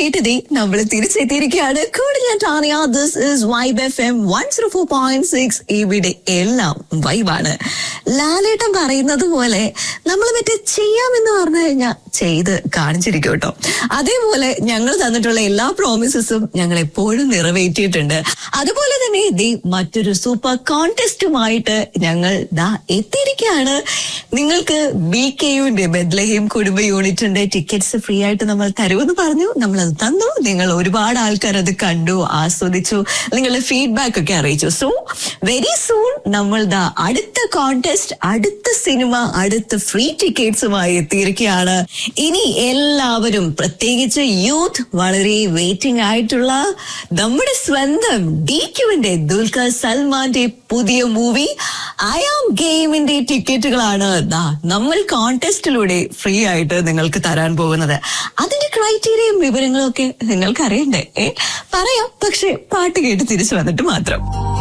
കേട്ടതേ നമ്മൾ തിരിച്ചെത്തിയിരിക്കുകയാണ് കൂടെ ഞാൻ Tania this is vibe F M one zero four point six ഇവിടെ എല്ലാം വൈബാണ് ലാലേട്ടൻ പറയുന്നത് പോലെ നമ്മൾ മറ്റേ ചെയ്യാമെന്ന് പറഞ്ഞു കഴിഞ്ഞാൽ ചെയ്ത് കാണിച്ചിരിക്കും കേട്ടോ അതേപോലെ ഞങ്ങൾ തന്നിട്ടുള്ള എല്ലാ പ്രോമിസസും ഞങ്ങൾ എപ്പോഴും നിറവേറ്റിയിട്ടുണ്ട് അതുപോലെ തന്നെ ദേ മറ്റൊരു സൂപ്പർ കോntestുമായിട്ട് ഞങ്ങൾ ദാ എത്തിയിരിക്കുകയാണ് നിങ്ങൾക്ക് ബി കെ യുവിന്റെ ബെദ്ലഹീം കുടുംബ യൂണിറ്റിന്റെ ടിക്കറ്റ്സ് ഫ്രീ ആയിട്ട് നമ്മൾ തരുമെന്ന് പറഞ്ഞു നമ്മൾ അത് തന്നു നിങ്ങൾ ഒരുപാട് ആൾക്കാർ അത് കണ്ടു ആസ്വദിച്ചു നിങ്ങളുടെ ഫീഡ്ബാക്ക് ഒക്കെ അറിയിച്ചു സോ വെരി സൂൺ നമ്മൾ ദാ അടുത്ത കോntest അടുത്ത സിനിമ അടുത്ത ഫ്രീ ടിക്കറ്റ്സുമായി എത്തിയിരിക്കുകയാണ് ഇനി എല്ലാവരും പ്രത്യേകിച്ച് യൂത്ത് വളരെ വെയിറ്റിംഗ് ആയിട്ടുള്ള നമ്മുടെ സ്വന്തം ഡി ക്യുവിന്റെ ദുൽഖർ സൽമാന്റെ പുതിയ മൂവി ഐ ആം ഗെയിമിന്റെ ടിക്കറ്റുകളാണ് ദാ നമ്മൾ കോntestലൂടെ ഫ്രീ ആയിട്ട് നിങ്ങൾക്ക് തരാൻ പോകുന്നത് അതിന്റെ ക്രൈറ്റീരിയയും വിവരങ്ങളും ഒക്കെ നിങ്ങൾക്ക് അറിയണ്ടേ ഏ പറയാം പക്ഷെ പാട്ട് കേട്ട് തിരിച്ചു വന്നിട്ട് മാത്രം